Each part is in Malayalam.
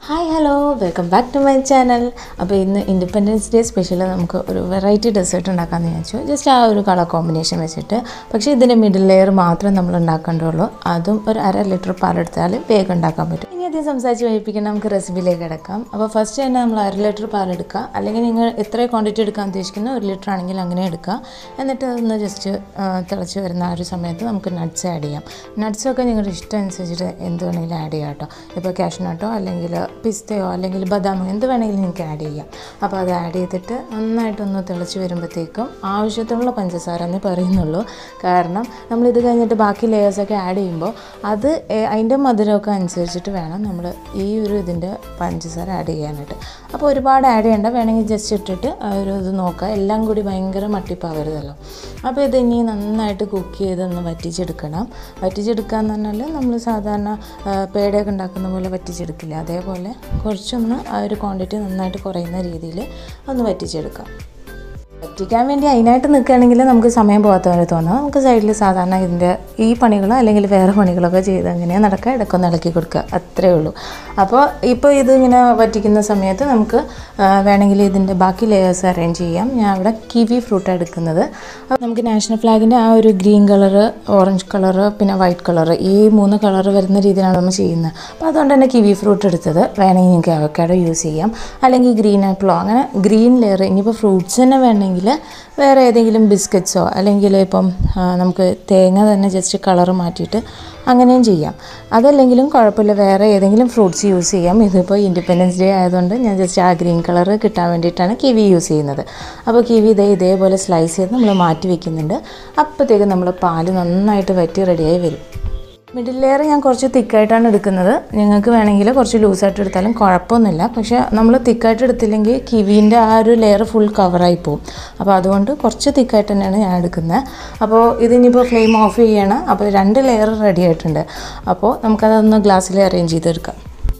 hi hello welcome back to my channel അപ്പോൾ ഇന്ന് ഇൻഡിപെൻഡൻസ് ഡേ സ്പെഷ്യൽ നമുക്ക് ഒരു വെറൈറ്റി ഡെസേർട്ട് ഉണ്ടാക്കാമെന്ന് വിചാരിച്ചു ജസ്റ്റ് ആ ഒരു കളർ കോമ്പിനേഷൻ വെച്ചിട്ട് പക്ഷേ ഇതിൻ്റെ മിഡിൽ ലെയർ മാത്രം നമ്മൾ ഉണ്ടാക്കേണ്ടുള്ളൂ അതും ഒരു അര ലിറ്റർ പാലെടുത്താൽ വേഗം ഉണ്ടാക്കാൻ പറ്റും ഇനി അധികം സംസാരിച്ച് വഹിപ്പിക്കാൻ നമുക്ക് റെസിപ്പിയിലേക്ക് കിടക്കാം അപ്പോൾ ഫസ്റ്റ് തന്നെ നമ്മൾ അര ലിറ്റർ പാലെടുക്കുക അല്ലെങ്കിൽ നിങ്ങൾ എത്ര ക്വാണ്ടിറ്റി എടുക്കാൻ ഉദ്ദേശിക്കുന്ന ഒരു ലിറ്റർ ആണെങ്കിൽ അങ്ങനെ എടുക്കുക എന്നിട്ട് അതൊന്ന് ജസ്റ്റ് തിളച്ച് വരുന്ന ആ ഒരു സമയത്ത് നമുക്ക് നട്ട്സ് ആഡ് ചെയ്യാം നട്ട്സൊക്കെ നിങ്ങളുടെ ഇഷ്ടം അനുസരിച്ചിട്ട് എന്ത് വേണമെങ്കിലും ആഡ് ചെയ്യാം കേട്ടോ ഇപ്പോൾ കാഷ്നട്ടോ അല്ലെങ്കിൽ പിസ്തയോ അല്ലെങ്കിൽ ബദാമോ എന്ത് വേണമെങ്കിലും നിങ്ങൾക്ക് ആഡ് ചെയ്യാം അപ്പോൾ അത് ആഡ് ചെയ്തിട്ട് നന്നായിട്ടൊന്ന് തിളച്ച് വരുമ്പോഴത്തേക്കും ആവശ്യത്തിനുള്ള പഞ്ചസാര എന്നേ പറയുന്നുള്ളൂ കാരണം നമ്മൾ ഇത് കഴിഞ്ഞിട്ട് ബാക്കി ലെയേഴ്സൊക്കെ ആഡ് ചെയ്യുമ്പോൾ അത് ഏ- അതിൻ്റെ മധുരമൊക്കെ അനുസരിച്ചിട്ട് വേണം നമ്മൾ ഈ ഒരു ഇതിൻ്റെ പഞ്ചസാര ആഡ് ചെയ്യാനായിട്ട് അപ്പോൾ ഒരുപാട് ആഡ് ചെയ്യേണ്ട വേണമെങ്കിൽ ജസ്റ്റ് ഇട്ടിട്ട് ആ ഒരു ഇത് നോക്കുക എല്ലാം കൂടി ഭയങ്കര മട്ടിപ്പാവരുതല്ലോ അപ്പോൾ ഇത് ഇനി നന്നായിട്ട് കുക്ക് ചെയ്തൊന്ന് വറ്റിച്ചെടുക്കണം വറ്റിച്ചെടുക്കുക എന്ന് പറഞ്ഞാൽ നമ്മൾ സാധാരണ ആ, പേടയൊക്കെ ഉണ്ടാക്കുന്ന പോലെ വറ്റിച്ചെടുക്കില്ല അതേപോലെ കുറച്ചൊന്ന് ആ ഒരു ക്വാണ്ടിറ്റി നന്നായിട്ട് കുറയുന്ന രീതിയിൽ ഒന്ന് വറ്റിച്ചെടുക്കാം വറ്റിക്കാൻ വേണ്ടി അതിനായിട്ട് നിൽക്കുകയാണെങ്കിൽ നമുക്ക് സമയം പോകാത്ത പോലെ തോന്നാം നമുക്ക് സൈഡിൽ സാധാരണ ഇതിൻ്റെ ഈ പണികളോ അല്ലെങ്കിൽ വേറെ പണികളൊക്കെ ചെയ്ത് അങ്ങനെ നടക്കുക ഇടയ്ക്കൊന്ന് ഇളക്കി കൊടുക്കുക അത്രേ ഉള്ളൂ അപ്പോൾ ഇപ്പോൾ ഇതിങ്ങനെ വറ്റിക്കുന്ന സമയത്ത് നമുക്ക് ആ, വേണമെങ്കിൽ ഇതിൻ്റെ ബാക്കി ലെയേഴ്സ് അറേഞ്ച് ചെയ്യാം ഞാൻ ഇവിടെ കിവി ഫ്രൂട്ട് എടുക്കുന്നത് അപ്പോൾ നമുക്ക് നാഷണൽ ഫ്ലാഗിൻ്റെ ആ ഒരു ഗ്രീൻ കളറ് ഓറഞ്ച് കളറ് പിന്നെ വൈറ്റ് കളറ് ഈ മൂന്ന് കളറ് വരുന്ന രീതിയിലാണ് നമ്മൾ ചെയ്യുന്നത് അപ്പോൾ അതുകൊണ്ട് തന്നെ കിവി ഫ്രൂട്ട് എടുത്തത് വേണമെങ്കിൽ നിങ്ങൾക്ക് അവക്കാഡോ യൂസ് ചെയ്യാം അല്ലെങ്കിൽ ഗ്രീൻ ആപ്പിളോ അങ്ങനെ ഗ്രീൻ ലെയർ ഇനിയിപ്പോൾ ഫ്രൂട്ട്സ് തന്നെ വേണമെങ്കിൽ വേറെ ഏതെങ്കിലും ബിസ്ക്കറ്റ്സോ അല്ലെങ്കിൽ ഇപ്പം ആ, നമുക്ക് തേങ്ങ തന്നെ ജസ്റ്റ് കളർ മാറ്റിയിട്ട് അങ്ങനെയും ചെയ്യാം അതല്ലെങ്കിലും കുഴപ്പമില്ല വേറെ ഏതെങ്കിലും ഫ്രൂട്ട്സ് യൂസ് ചെയ്യാം ഇതിപ്പോൾ ഇൻഡിപെൻഡൻസ് ഡേ ആയതുകൊണ്ട് ഞാൻ ജസ്റ്റ് ആ ഗ്രീൻ കളർ കിട്ടാൻ വേണ്ടിയിട്ടാണ് കിവി യൂസ് ചെയ്യുന്നത് അപ്പോൾ കിവി ഇതേ ഇതേപോലെ സ്ലൈസ് ചെയ്ത് നമ്മൾ മാറ്റി വെക്കുന്നുണ്ട് അപ്പോഴത്തേക്ക് നമ്മൾ പാല് നന്നായിട്ട് വറ്റി റെഡിയായി വരും മിഡിൽ ലെയർ ഞാൻ കുറച്ച് തിക്കായിട്ടാണ് എടുക്കുന്നത് നിങ്ങൾക്ക് വേണമെങ്കിൽ കുറച്ച് ലൂസായിട്ട് എടുത്താലും കുഴപ്പമൊന്നുമില്ല പക്ഷേ നമ്മൾ തിക്കായിട്ട് എടുത്തില്ലെങ്കിൽ കിവീൻ്റെ ആ ഒരു ലെയർ ഫുൾ കവറായി പോകും അപ്പോൾ അതുകൊണ്ട് കുറച്ച് തിക്കായിട്ട് തന്നെയാണ് ഞാൻ എടുക്കുന്നത് അപ്പോൾ ഇതിനിപ്പോൾ ഫ്ലെയിം ഓഫ് ചെയ്യണം അപ്പോൾ രണ്ട് ലെയർ റെഡി ആയിട്ടുണ്ട് അപ്പോൾ നമുക്കതൊന്ന് ഗ്ലാസ്സിൽ അറേഞ്ച് ചെയ്തെടുക്കാം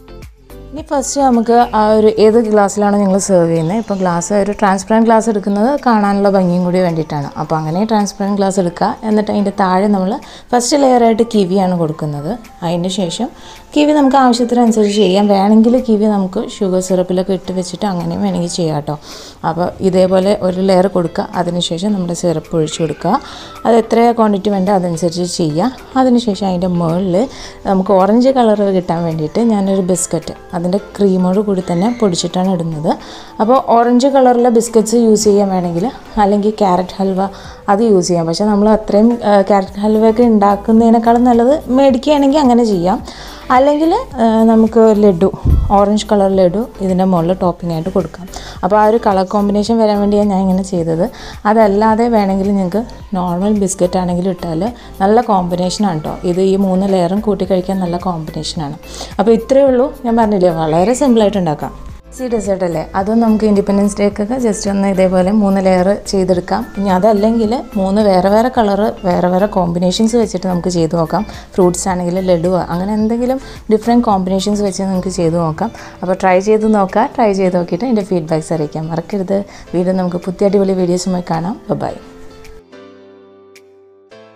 ഇനി ഫസ്റ്റ് നമുക്ക് ആ ഒരു ഏത് ഗ്ലാസ്സിലാണോ നിങ്ങൾ സെർവ് ചെയ്യുന്നത് ഇപ്പോൾ ഗ്ലാസ് ഒരു ട്രാൻസ്പെറൻറ്റ് ഗ്ലാസ് എടുക്കുന്നത് കാണാനുള്ള ഭംഗിയും കൂടി വേണ്ടിയിട്ടാണ് അപ്പോൾ അങ്ങനെ ട്രാൻസ്പെറൻറ്റ് ഗ്ലാസ് എടുക്കുക എന്നിട്ട് അതിൻ്റെ താഴെ നമ്മൾ ഫസ്റ്റ് ലെയറായിട്ട് കിവിയാണ് കൊടുക്കുന്നത് അതിന് ശേഷം കിവി നമുക്ക് ആവശ്യത്തിനനുസരിച്ച് ചെയ്യാം വേണമെങ്കിൽ കിവി നമുക്ക് ഷുഗർ സിറപ്പിലൊക്കെ ഇട്ട് വെച്ചിട്ട് അങ്ങനെ വേണമെങ്കിൽ ചെയ്യാം കേട്ടോ അപ്പോൾ ഇതേപോലെ ഒരു ലെയർ കൊടുക്കുക അതിനുശേഷം നമ്മുടെ സിറപ്പ് ഒഴിച്ച് കൊടുക്കുക അത് എത്ര ക്വാണ്ടിറ്റി വേണ്ട അതനുസരിച്ച് ചെയ്യുക അതിനുശേഷം അതിൻ്റെ മുകളിൽ നമുക്ക് ഓറഞ്ച് കളർ കിട്ടാൻ വേണ്ടിയിട്ട് ഞാനൊരു ബിസ്ക്കറ്റ് അതിൻ്റെ ക്രീമോട് കൂടി തന്നെ പൊടിച്ചിട്ടാണ് ഇടുന്നത് അപ്പോൾ ഓറഞ്ച് കളറിലെ ബിസ്ക്കറ്റ്സ് യൂസ് ചെയ്യാൻ വേണമെങ്കിൽ അല്ലെങ്കിൽ ക്യാരറ്റ് ഹൽവ അത് യൂസ് ചെയ്യാം പക്ഷേ നമ്മൾ അത്രയും ക്യാരറ്റ് ഹൽവയൊക്കെ ഉണ്ടാക്കുന്നതിനേക്കാളും നല്ലത് മേടിക്കുകയാണെങ്കിൽ അങ്ങനെ ചെയ്യാം അല്ലെങ്കിൽ നമുക്ക് ലഡു ഓറഞ്ച് കളർ ലഡു ഇതിൻ്റെ മുകളിൽ ടോപ്പിംഗ് ആയിട്ട് കൊടുക്കാം അപ്പോൾ ആ ഒരു കളർ കോമ്പിനേഷൻ വരാൻ വേണ്ടിയാണ് ഞാൻ ഇങ്ങനെ ചെയ്തത് അതല്ലാതെ വേണമെങ്കിൽ നിങ്ങൾക്ക് നോർമൽ ബിസ്ക്കറ്റ് ആണെങ്കിലും ഇട്ടാൽ നല്ല കോമ്പിനേഷനാണ് കേട്ടോ ഇത് ഈ മൂന്ന് ലെയറും കൂട്ടി കഴിക്കാൻ നല്ല കോമ്പിനേഷനാണ് അപ്പോൾ ഇത്രയേ ഉള്ളൂ ഞാൻ പറഞ്ഞില്ലേ വളരെ സിമ്പിളായിട്ട് ഉണ്ടാക്കാം സി ഡെസേർട്ട് അല്ലേ അതും നമുക്ക് ഇൻഡിപെൻഡൻസ് ഡേക്കൊക്കെ ജസ്റ്റ് ഒന്ന് ഇതേപോലെ മൂന്ന് ലെയർ ചെയ്തെടുക്കാം ഇനി അതല്ലെങ്കിൽ മൂന്ന് വേറെ വേറെ കളറ് വേറെ വേറെ കോമ്പിനേഷൻസ് വെച്ചിട്ട് നമുക്ക് ചെയ്ത് നോക്കാം ഫ്രൂട്ട്സ് ആണെങ്കിൽ ലഡുവോ അങ്ങനെ എന്തെങ്കിലും ഡിഫറെൻറ്റ് കോമ്പിനേഷൻസ് വെച്ച് നമുക്ക് ചെയ്ത് നോക്കാം അപ്പോൾ ട്രൈ ചെയ്ത് നോക്കാം ട്രൈ ചെയ്ത് നോക്കിയിട്ട് എൻ്റെ ഫീഡ്ബാക്ക്സ് അറിയിക്കാം മറക്കരുത് വീണ്ടും നമുക്ക് പുതിയ അടിപൊളി വീഡിയോസുമായി കാണാം ബൈ